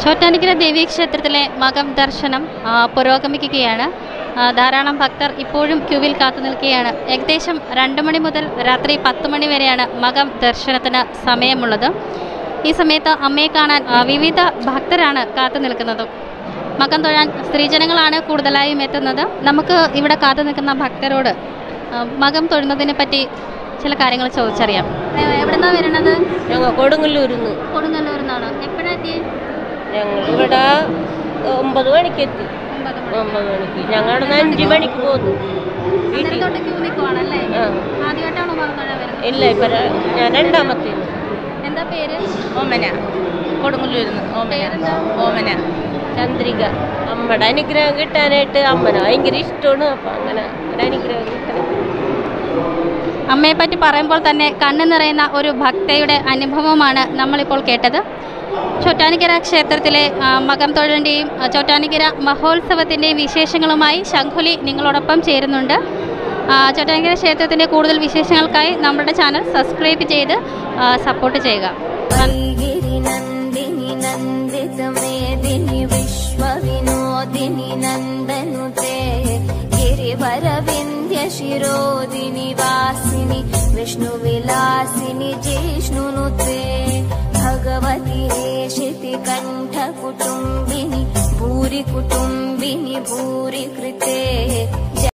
ചോറ്റാനിക്കര ദേവീക്ഷേത്രത്തിലെ മകം ദർശനം ആ, പുരോഗമിക്കുകയാണ് ആ, ധാരാളം ഭക്തർ ഇപ്പോഴും ക്യൂവിൽ കാത്തു നിൽക്കുകയാണ് ഏകദേശം രണ്ട് മണി മുതൽ രാത്രി പത്ത് മണി വരെയാണ് മകം ദർശനത്തിന് സമയമുള്ളത് ഈ സമയത്ത് അമ്മയെ കാണാൻ ആ, വിവിധ ഭക്തരാണ് കാത്തു നിൽക്കുന്നത് മകം തൊഴാൻ സ്ത്രീജനങ്ങളാണ് കൂടുതലായും എത്തുന്നത് നമുക്ക് ഇവിടെ കാത്തു നിൽക്കുന്ന ഭക്തരോട് ആ, മകം തൊഴുന്നതിനെ പറ്റി ചില കാര്യങ്ങൾ ചോദിച്ചറിയാം എവിടുന്നാണ് വരുന്നത് ഞങ്ങൾ കൊടുങ്ങല്ലൂരിൽ നിന്ന് കൊടുങ്ങല്ലൂരിൽ നിന്നാണ് എപ്പോഴെത്തി ഞങ്ങൾ ഇവിടെ ഒമ്പത് മണിക്ക് എത്തി ഒമ്പത് ഒമ്പത് മണിക്ക് ഞങ്ങൾ അവിടെ നിന്ന് അഞ്ച് മണിക്ക് പോന്നു വീട്ടിൽ തൊട്ട് ക്യൂ നിൽക്കുവാണല്ലേ ആ ആദ്യമായിട്ടാണോ മകം തൊഴാൻ വരുന്നത് ഇല്ല ഇപ്പം ഞാൻ രണ്ടാമത്തെ എന്താ പേര് ഓമന കൊടുങ്ങല്ലൂരിൽ നിന്ന് ഓമന പേരെന്താ ഓമന ചന്ദ്രിക അമ്മയുടെ അനുഗ്രഹം കിട്ടാനായിട്ട് അമ്മനെ ഭയങ്കര ഇഷ്ടമാണ് അപ്പം അങ്ങനെ ഒരു അനുഗ്രഹം കിട്ടണം അമ്മയെ പറ്റി പറയുമ്പോൾ തന്നെ കണ്ണു നിറയുന്ന ഒരു ഭക്തയുടെ അനുഭവമാണ് നമ്മളിപ്പോൾ കേട്ടത് ചോറ്റാനിക്കര ക്ഷേത്രത്തിലെ ആ, മകം തൊഴലിൻ്റെയും ആ, ചോറ്റാനിക്കര മഹോത്സവത്തിൻ്റെയും വിശേഷങ്ങളുമായി ശംഖുലി നിങ്ങളോടൊപ്പം ചേരുന്നുണ്ട് ആ, ചോറ്റാനിക്കര ക്ഷേത്രത്തിൻ്റെ കൂടുതൽ വിശേഷങ്ങൾക്കായി നമ്മുടെ ചാനൽ സബ്സ്ക്രൈബ് ചെയ്ത് സപ്പോർട്ട് ചെയ്യുക गिरिनन्दिनि नन्दितमेदिनि विश्वविनोदिनि नन्दनुते गिरिवरविन्द्यशिरोदिनि वासिनि विष्णुविलासिनि जिष्णुनुते भगवति हेशिति कण्ठकुटुम्बिनि भूरि कुटुम्बिनि भूरि कृते